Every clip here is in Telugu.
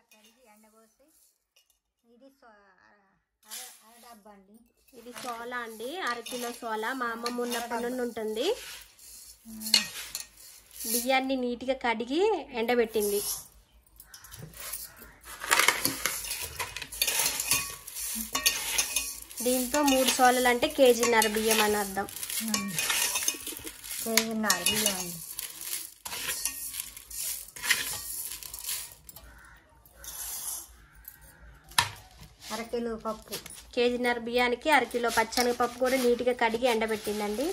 కడిగి ఎండబోసి ఇది సో- అర అర అర డబ్బా అండి ఇది సోలా అండి అరకిలో సోలా మా అమ్మమ్మ ఉన్నప్పటి నుండి ఉంటుంది బియ్యాన్ని నీట్గా కడిగి ఎండబెట్టింది దీంతో మూడు సోలలు అంటే కేజీన్నర బియ్యం అని అర్థం కేజీన్నర బియ్యం అండి అరకిలో పప్పు కేజీన్నర బియ్యానికి అరకిలో పచ్చనగపప్పు కూడా నీట్గా కడిగి ఎండబెట్టిందండి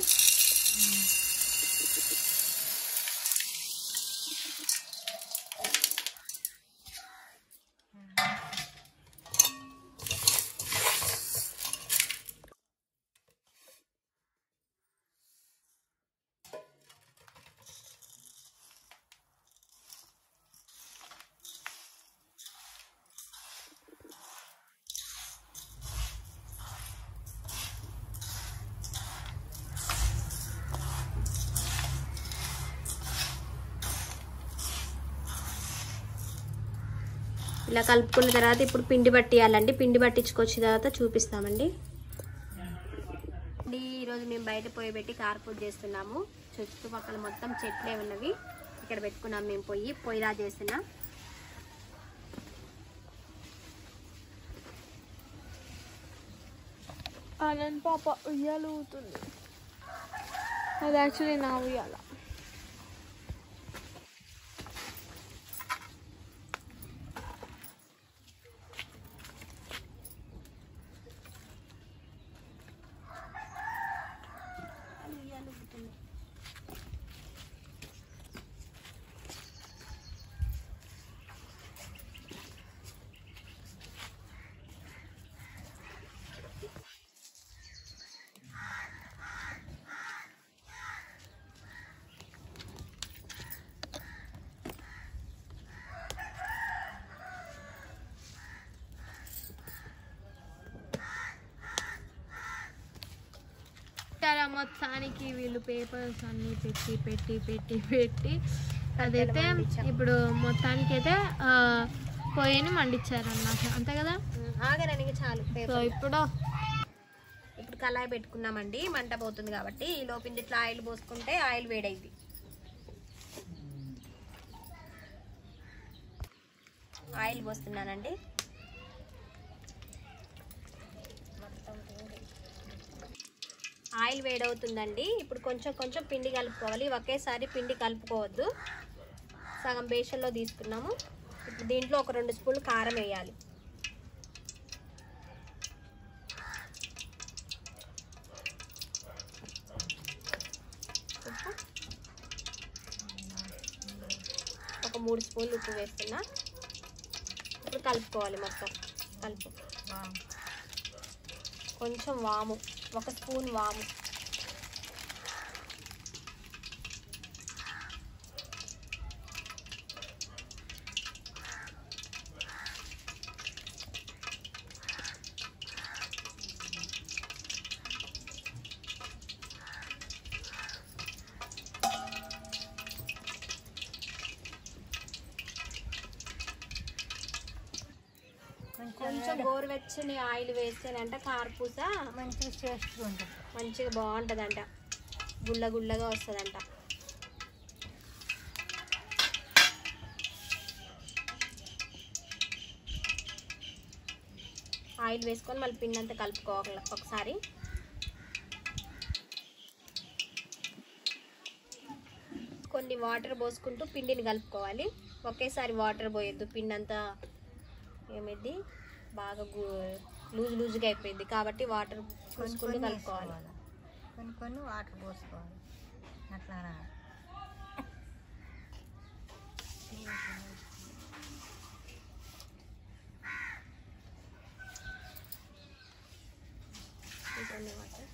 ఇలా కలుపుకున్న తర్వాత ఇప్పుడు పిండి పట్టియాలండి పిండి పట్టించుకొచ్చిన తర్వాత చూపిస్తామండి అండి, ఈరోజు మేము బయట పొయ్యి పెట్టి కార్పూట్ చేస్తున్నాము చుట్టుపక్కల మొత్తం చెట్లే ఉన్నవి ఇక్కడ పెట్టుకున్నాం మేము పొయ్యి పొయ్యిలా చేస్తున్నాం ఆనంద్ పాప ఉయ్యాలు ఊగుతుంది అది యాక్చువల్లీ నా ఉయ్యాల చాలా మొత్తానికి వీళ్ళు పేపర్స్ అన్ని పెట్టి పెట్టి పెట్టి పెట్టి అదైతే ఇప్పుడు మొత్తానికి అయితే పొయ్యిని మండించారు అన్నమాట అంతే కదా ఆగడానికి చాలు సో పేపర్ ఇప్పుడు ఇప్పుడు కళాయి పెట్టుకున్నామండి మంట పోతుంది కాబట్టి ఈ లోపింది ఇట్లా ఆయిల్ పోసుకుంటే ఆయిల్ వేడైంది ఆయిల్ పోస్తున్నానండి ఆయిల్ వేడవుతుందండి ఇప్పుడు కొంచెం కొంచెం పిండి కలుపుకోవాలి ఒకేసారి పిండి కలుపుకోవద్దు సగం బేషన్లో తీసుకున్నాము ఇప్పుడు దీంట్లో ఒక రెండు స్పూన్లు కారం వేయాలి ఉప్పు ఒక మూడు స్పూన్లు ఉప్పు వేస్తున్నా ఇప్పుడు కలుపుకోవాలి మొత్తం కలుపు కొంచెం వాము ఒక స్పూన్ వాము కొంచెం గోరువెచ్చని ఆయిల్ వేస్తేనంట కార్పూస మంచిగా టేస్ట్ ఉంటుంది మంచిగా బాగుంటుందంట గుల్ల గుల్లగా వస్తుందంట ఆయిల్ వేసుకొని మళ్ళీ పిండి అంతా కలుపుకోవాలి ఒకసారి కొన్ని వాటర్ పోసుకుంటూ పిండిని కలుపుకోవాలి ఒకేసారి వాటర్ పోయొద్దు పిండి అంతా ఏమైంది బాగా లూజ్ లూజ్గా అయిపోయింది కాబట్టి వాటర్ కొన్ని పోసుకుంటూ కొన్ని కలుపుకోవాలి వేసుకోవాలి. కొన్ని కొన్ని వాటర్ పోసుకోవాలి అట్లా రా ఇంకొన్ని వాటర్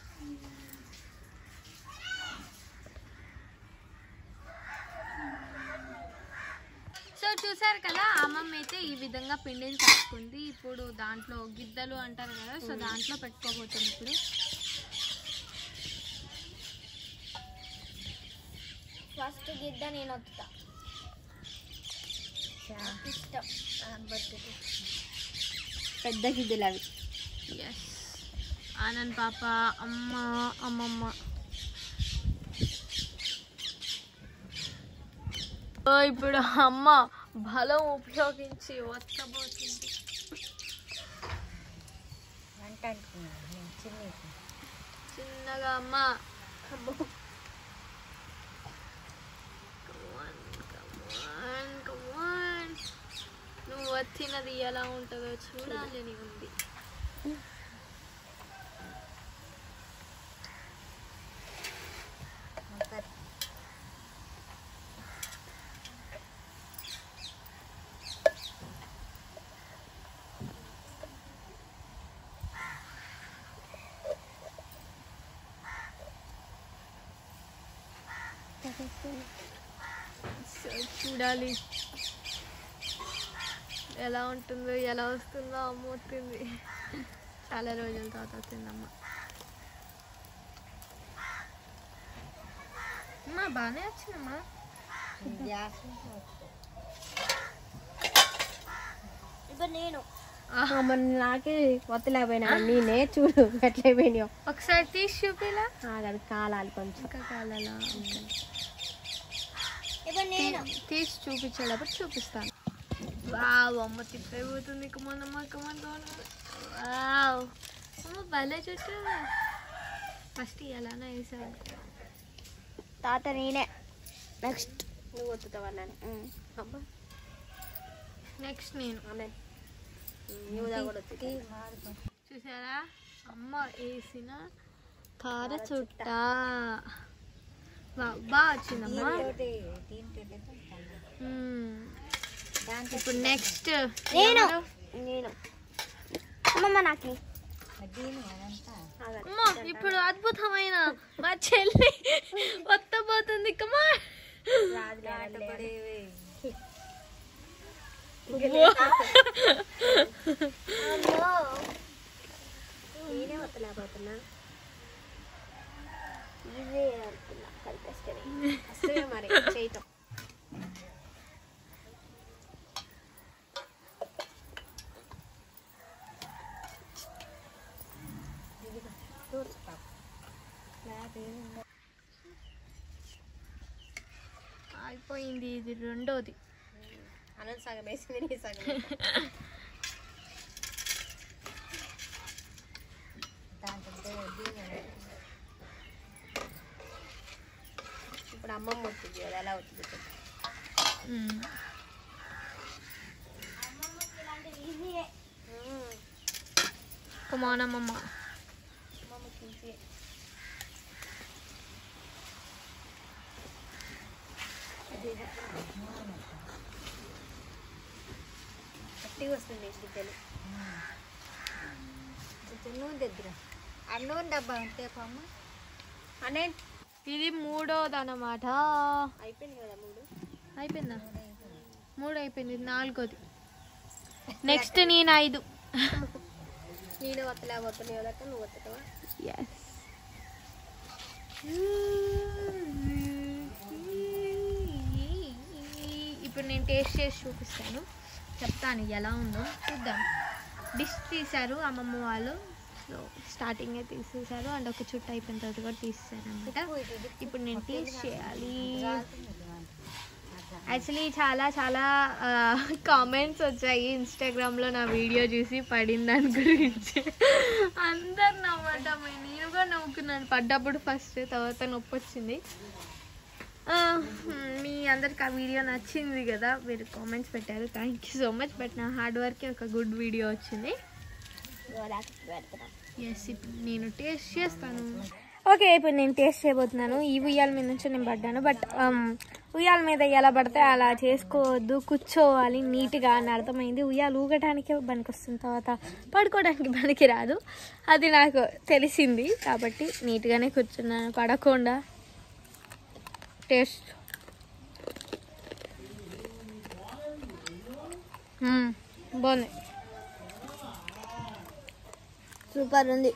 సో చూసారు కదా అమ్మమ్మ అయితే ఈ విధంగా పిండిని కలుపుకుంది ఇప్పుడు దాంట్లో గిద్దలు అంటారు కదా సో దాంట్లో పెట్టుకోబోతుంది ఇప్పుడు ఫస్ట్ గిద్ద నేను వస్తా ఇష్టం బర్త్డే పెద్ద గిద్దెలు అవి ఎస్ ఆనంద్ పాప అమ్మ అమ్మమ్మ ఓ, ఇప్పుడు అమ్మ బలం ఉపయోగించి వస్తబోతుంది వంట అనుకున్నాను నేను చిన్న చిన్నగా అమ్మ Come on, come on, come on. నువ్వు వచ్చినది ఎలా ఉంటుందో చూడాలని ఉంది సో చూడాలి ఎలా ఉంటుందో ఎలా వస్తుందో అమ్మ వస్తుంది చాలా రోజుల తర్వాత వచ్చిందమ్మ అమ్మా బాగానే వచ్చిందమ్మా గ్యాస్ ఇప్పుడు నేను మరి నాకే వత్తలేకపోయినా నేనే చూడు ఎట్లయిపోయినాయో ఒకసారి తీసి చూపిలా అది కాలాలి కొంచెం ఇంకా కాలాలా ఇప్పుడు నేను తీసి చూపించేటప్పుడు చూపిస్తాను వావ్ అమ్మ తిప్పైపోతుంది కమన్ అమ్మ కమన్ కమన్ వావ్ అమ్మ భలే చుట్టూ ఫస్ట్ ఎలానో వేసాను తాత నేనే నెక్స్ట్ నువ్వు వత్తుతావా నాని అబ్బా నెక్స్ట్ నేను ఆమె నువ్వు దా కూడా వత్తుతావు. చూసారా అమ్మ వేసిన కార చుట్ట వా- బాగా వచ్చిందమ్మా మ్మ్. ఇప్పుడు నెక్స్ట్ నేను నేను అమ్మమ్మ నాకు అమ్మ ఇప్పుడు అద్భుతమైన మా చెల్లి వత్తబోతుంది కమా నేనే వత్తలేకపోతున్నా అసలే మరి చేయటం అయిపోయింది ఇది రెండోది అనంత సగం వేసింది నీ సగం వేసా. ఇప్పుడు అమ్మమ్మ వస్తుంది కదా ఎలా అవుతుంది చెప్పు. మ్మ్. మ్మ్. కమాన్ అమ్మమ్మ అమ్మమ్మకి ఈజీ. గట్టిగా వస్తుంది గిద్దెలు నూనె దగ్గర ఆ నూనె డబ్బా ఉంటే అమ్మ అనే ఇది మూడోది అన్నమాట అయిపోయింది కదా మూడు అయిపోయిందా మూడు అయిపోయింది ఇది నాలుగోది నెక్స్ట్ నేను ఐదు నేను వత్తలేకపోతున్నావు కదా నువ్వు వత్తవా ఎస్ ఇప్పుడు నేను టేస్ట్ చేసి చూపిస్తాను చెప్తాను ఎలా ఉందో చూద్దాం డిష్ తీశారు అమ్మమ్మ వాళ్ళు సో స్టార్టింగే తీసేశారు అండ్ ఒక చుట్టు అయిపోయిన తర్వాత కూడా తీసేశారు అనమాట ఇప్పుడు నేను టేస్ట్ చేయాలి యాక్చువల్లీ చాలా చాలా కామెంట్స్ వచ్చాయి ఇన్స్టాగ్రామ్లో నా వీడియో చూసి పడిన దాని గురించి అందరు నవ్వటం నేను కూడా నవ్వుకున్నాను పడ్డప్పుడు ఫస్ట్ తర్వాత నొప్పి వచ్చింది ఆ, మీ అందరికి ఆ వీడియో నచ్చింది కదా మీరు కామెంట్స్ పెట్టారు thank you so much but నా హార్డ్ వర్క్ ఒక గుడ్ వీడియో వచ్చింది ఎస్ ఇప్పుడు నేను టేస్ట్ చేస్తాను ఓకే ఇప్పుడు నేను టేస్ట్ చేయబోతున్నాను ఈ ఉయ్యాల మీద నుంచి నేను పడ్డాను బట్ ఉయ్యాల మీద ఎలా పడితే అలా చేసుకోవద్దు కూర్చోవాలి నీట్గా అని అర్థమైంది ఉయ్యాలు ఊగటానికే పనికొస్తుంది తర్వాత పడుకోవడానికి పనికి రాదు అది నాకు తెలిసింది కాబట్టి నీట్గానే కూర్చున్నాను పడకుండా టేస్ట్ మ్మ్, బాగుంది సూపర్ ఉంది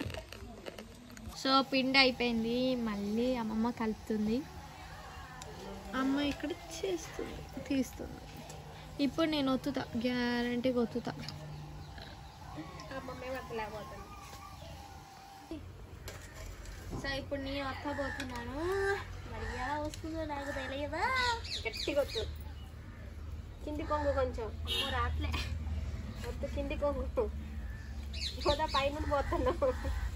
సో పిండి అయిపోయింది మళ్ళీ అమ్మమ్మ కలుపుతుంది అమ్మ ఇక్కడ చేస్తుంది తీస్తుంది ఇప్పుడు నేను ఒత్తుతా గ్యారంటీగా ఒత్తుతా అమ్మమ్మే పట్టలేకపోతుంది సో ఇప్పుడు నేను ఒత్తబోతున్నాను మరి ఎలా వస్తుందో నాకు తెలియదా గట్టిగా వచ్చు కింది కొంగు కొంచెం అమ్మో రాట్లే వద్దు కింది కొంగు పోదా పైన పోతున్నావు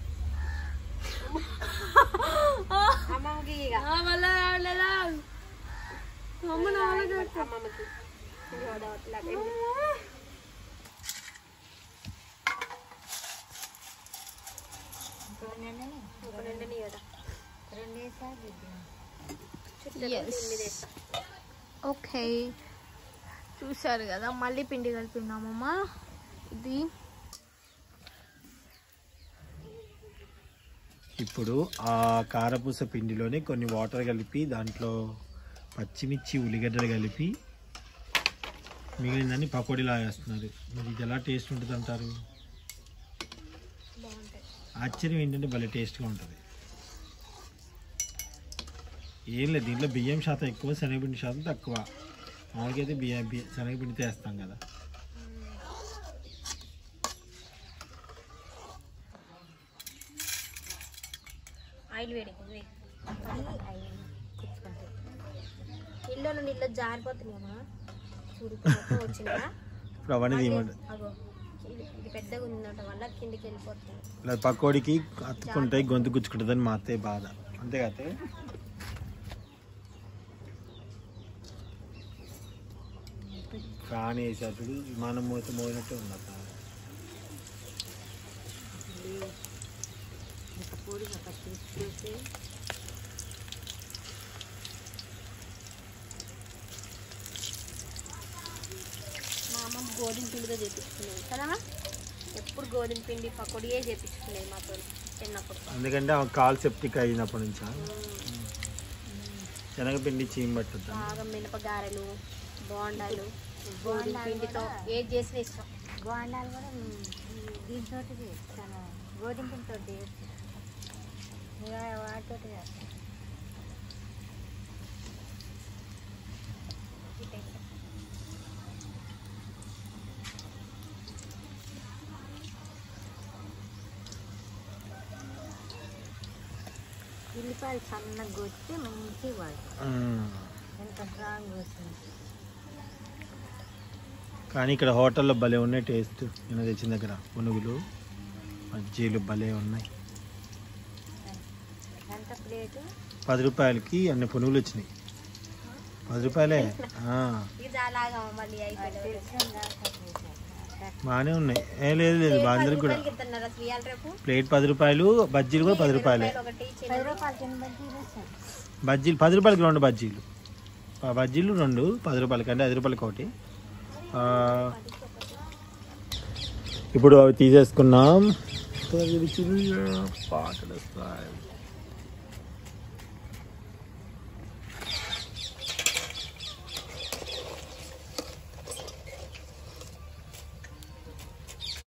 అమ్మమ్మకి ఇక మళ్ళా రావట్లేదా అమ్మ నా వల్ల కాదు. అమ్మమ్మకి ఇది పోదా వద్దులాగా. ఒక నిండని కదా రెండు వేసారు చుట్టూ Yes. ఎనిమిది వేస్తా. ఓకే చూసారు కదా మళ్ళీ పిండి కలిపినామమ్మా ఇది ఇప్పుడు ఆ కారపూస పిండిలోనే కొన్ని వాటర్ కలిపి దాంట్లో పచ్చిమిర్చి ఉల్లిగడ్డలు కలిపి మిగిలిందని పకోడీలా వేస్తున్నారు మరి ఇది ఎలా టేస్ట్ ఉంటుంది అంటారు ఆశ్చర్యం ఏంటంటే భలే టేస్ట్గా ఉంటుంది ఏం లేదు దీంట్లో బియ్యం శాతం ఎక్కువ శనగపిండి శాతం తక్కువ మామూలుగా అయితే బియ్యం బియ్యం శనగపిండితో వేస్తాం కదా ఆయిల్ వేడి ఇవి. ఇల్లు నుండి ఇల్లు జారిపోతున్నాయమ్మా చూడు ఇప్పుడు మొత్తం వచ్చిందా ఇప్పుడు అవన్నీ తీయమంట అగో ఇది ఇది పెద్దగా ఉండటం వల్ల కిందికి వెళ్ళిపోతుంది ఇలా పకోడికి అతుక్కుంటాయి గొంతు గుచ్చుకుంటుందని మా అత్తయ్య బాధ అంతే కదా ఫ్యాన్ వేసేటప్పుడు విమానం మోత మోగినట్టే ఉంది అక్క మా అమ్మ గోధుమ పిండితో చేపించుకునేది కదా ఎప్పుడు గోధుమ పిండి పకోడియే చేపించుకునేది మాతో చిన్నప్పుడు ఎందుకంటే ఆమె కాల్ సెప్టిక్ అయినప్పటి నుంచి శనగపిండి చీమ పట్టుద్ది బాగా మినపగారెలు బోండాలు గోధుమ పిండితో ఏది చేసినా ఇష్టం గోండాలు కూడా దీంతో చేస్తాను గోధుమ పిండితో చేస్తాను ఇక వాటితో చేస్తాను ఉల్లిపాయలు సన్నగా కొట్టి మంచిగా పడుతుంది ఉమ్. ఎంత స్ట్రాంగ్ వస్తుంది కానీ ఇక్కడ హోటల్లో భలే ఉన్నాయి టేస్ట్ నేను తెచ్చిన దగ్గర పునుగులు మజ్జీలు భలే ఉన్నాయి ఎంత ప్లేటు పది రూపాయలకి అన్ని పునుగులు వచ్చినాయి పది రూపాయలే ఆ, ఇది అలాగా మళ్ళీ అయిపోయింది తెలిసిందా బాగానే ఉన్నాయి ఏ లేదు లేదు మా అందరికి కూడా ఇస్తున్నారు అసలు ఇవాళ రేపు ప్లేట్ పది రూపాయలు బజ్జీలు కూడా పది రూపాయలే ఒకటి చిన్న పది రూపాయలు తిని బట్టి వేసాను బజ్జీలు పది రూపాయలకి రెండు బజ్జీలు ఆ బజ్జీలు రెండు పది రూపాయలకి అంటే ఐదు రూపాయలకి ఒకటి ఆ, ఇప్పుడు అవి తీసేసుకున్నాం పాటలు వస్తాయి